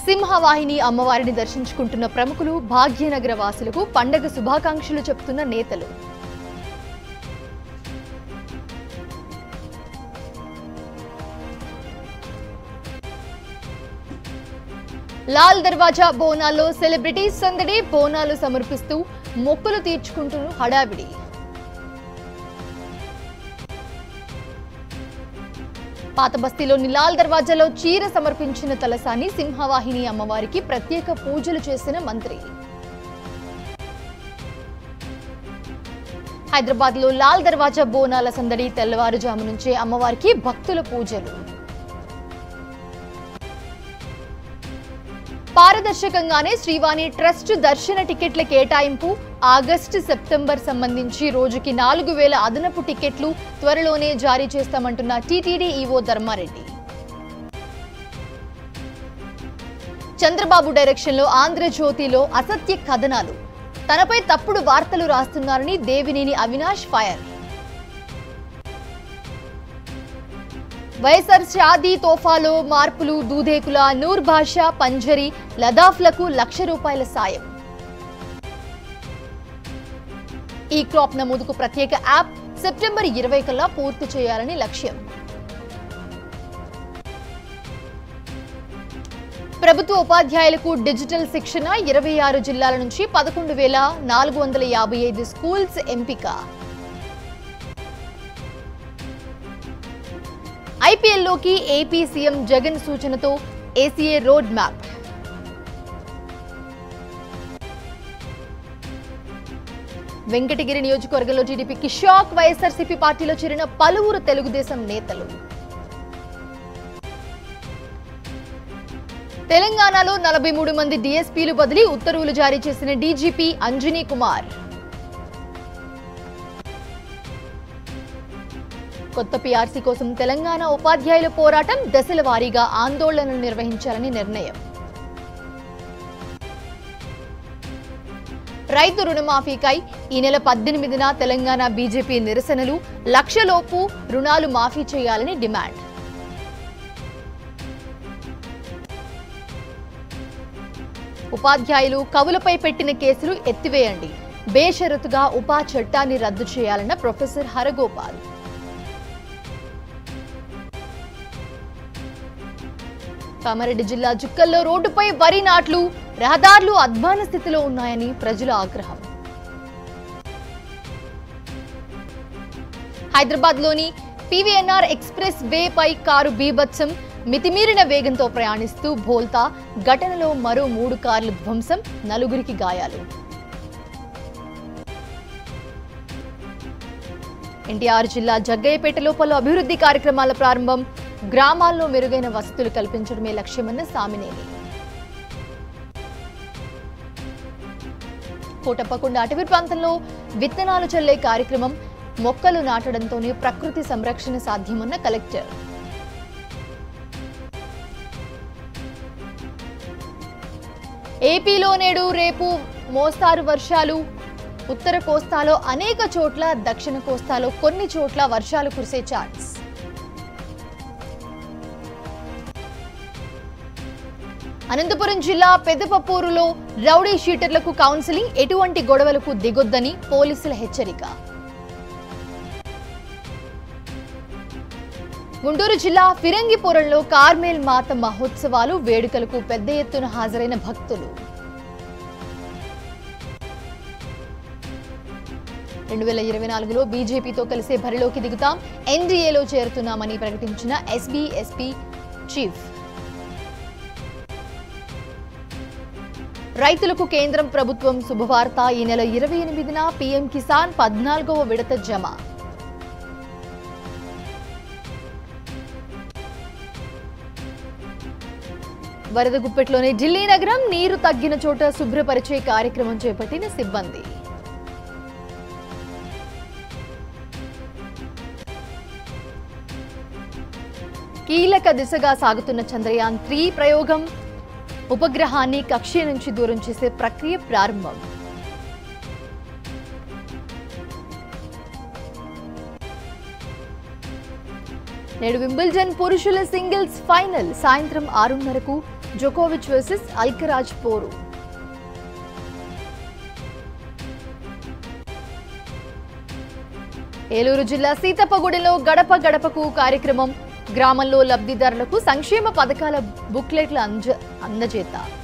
సింహవాహిని అమ్మవారిని దర్శించుకుంటున్న ప్రముఖులు భాగ్యనగర వాసులకు పండగ శుభాకాంక్షలు చెప్తున్న నేతలు లాల్ దర్వాజా బోనాల్లో సెలబ్రిటీస్ సందడి బోనాలు సమర్పిస్తూ మొక్కులు తీర్చుకుంటున్న హడావిడి పాత బస్తీలోని లాల్ దర్వాజాలో చీర సమర్పించిన తలసాని సింహవాహిని అమ్మవారికి ప్రత్యేక పూజలు చేసిన మంత్రి హైదరాబాద్ లో లాల్ దర్వాజా బోనాల సందడి తెల్లవారుజాము నుంచే అమ్మవారికి భక్తుల పూజలు పారదర్శకంగానే శ్రీవాణి ట్రస్ట్ దర్శన టికెట్ల కేటాయింపు ఆగస్టు సెప్టెంబర్ సంబంధించి రోజుకి నాలుగు వేల అదనపు టికెట్లు త్వరలోనే జారీ చేస్తామంటున్న టీటీడీ ఈవో ధర్మారెడ్డి చంద్రబాబు డైరెక్షన్లో ఆంధ్రజ్యోతిలో అసత్య కథనాలు తనపై తప్పుడు వార్తలు రాస్తున్నారని దేవినేని అవినాష్ ఫైర్ వైఎస్ఆర్ షాదీ తోఫాలో మార్పులు దూదేకుల నూర్ భాషా పంజరి లదాఫ్లకు లక్ష రూపాయల సాయం ఈ క్రాప్ నమోదుకు ప్రత్యేక యాప్ సెప్టెంబర్ ఇరవై కల్లా పూర్తి చేయాలని లక్ష్యం ప్రభుత్వ ఉపాధ్యాయులకు డిజిటల్ శిక్షణ ఇరవై ఆరు జిల్లాల నుంచి పదకొండు వేల నాలుగు వందల యాభై ఐదు స్కూల్స్ ఎంపిక ఐపీఎల్లోకి ఏపీ సీఎం జగన్ సూచనతో ఏసీఏ రోడ్ మ్యాప్ వెంకటగిరి నియోజకవర్గంలో టీడీపీకి షాక్ వైఎస్ఆర్సీపీ పార్టీలో చేరిన పలువురు తెలుగుదేశం నేతలు తెలంగాణలో నలభై మూడు మంది డీఎస్పీలు బదిలీ ఉత్తర్వులు జారీ చేసిన డీజీపీ అంజనీ కుమార్ కొత్త పీఆర్సీ కోసం తెలంగాణ ఉపాధ్యాయుల పోరాటం దశల వారీగా ఆందోళనలు నిర్వహించాలని నిర్ణయం రైతు రుణమాఫీకై ఈ నెల పద్దెనిమిదిన తెలంగాణ బీజేపీ నిరసనలు లక్షలోపు రుణాలు మాఫీ చేయాలని డిమాండ్ ఉపాధ్యాయులు కవులపై పెట్టిన కేసులు ఎత్తివేయండి బేషరతుగా ఉపా చట్టాన్ని రద్దు చేయాలన్న ప్రొఫెసర్ హరగోపాల్ కామారెడ్డి జిల్లా జుక్కల్లో రోడ్డుపై వరి నాట్లు రహదారులు అధ్వాన స్థితిలో ఉన్నాయని ప్రజల ఆగ్రహం హైదరాబాద్ లోని పీవీఎన్ఆర్ ఎక్స్ప్రెస్ వే పై కారు బీభత్సం మితిమీరిన వేగంతో ప్రయాణిస్తూ భోల్తా ఘటనలో మరో మూడు కార్లు ధ్వంసం నలుగురికి గాయాలు ఎన్టీఆర్ జిల్లా జగ్గయ్యపేటలో పలు అభివృద్ధి కార్యక్రమాల ప్రారంభం గ్రామాల్లో మెరుగైన వసతులు కల్పించడమే లక్ష్యమన్న సామినేని కోటప్పకొండ అటవీ ప్రాంతంలో విత్తనాలు చల్లే కార్యక్రమం మొక్కలు నాటడంతోనే ప్రకృతి సంరక్షణ సాధ్యమన్న కలెక్టర్ ఏపీలో నేడు రేపు మోస్తారు వర్షాలు ఉత్తర కోస్తాలో అనేక చోట్ల దక్షిణ కోస్తాలో కొన్ని చోట్ల వర్షాలు కురిసే ఛాన్స్ అనంతపురం జిల్లా పెద్దపప్పూరులో రౌడీ షీటర్లకు కౌన్సిలింగ్ ఎటువంటి గొడవలకు దిగొద్దని పోలీసుల హెచ్చరిక గుంటూరు జిల్లా ఫిరంగిపురంలో కార్మేల్ మాత మహోత్సవాలు వేడుకలకు పెద్ద ఎత్తున హాజరైన భక్తులు రెండు వేల ఇరవై నాలుగులో బీజేపీతో కలిసే బరిలోకి దిగుతాం ఎన్డీఏలో చేరుతున్నామని ప్రకటించిన ఎస్బీ ఎస్పీ చీఫ్ రైతులకు కేంద్రం ప్రభుత్వం శుభవార్త ఈ నెల ఇరవై ఎనిమిదిన పీఎం కిసాన్ పద్నాలుగవ విడత జమ వరద గుప్పెట్లోని ఢిల్లీ నగరం నీరు తగ్గిన చోట శుభ్రపరిచే కార్యక్రమం చేపట్టిన సిబ్బంది కీలక దిశగా సాగుతున్న చంద్రయాన్ త్రీ ప్రయోగం ఉపగ్రహాన్ని కక్ష్య నుంచి దూరం చేసే ప్రక్రియ ప్రారంభం నేడు వింబుల్డన్ పురుషుల సింగిల్స్ ఫైనల్ సాయంత్రం ఆరున్నరకు జోకోవిచ్ వర్సెస్ అల్కరాజ్ పోరు ఏలూరు జిల్లా సీతప్పగూడెలో గడప గడపకు కార్యక్రమం గ్రామంలో లబ్ధిదారులకు సంక్షేమ పథకాల బుక్లెట్ల అంజ అందజేత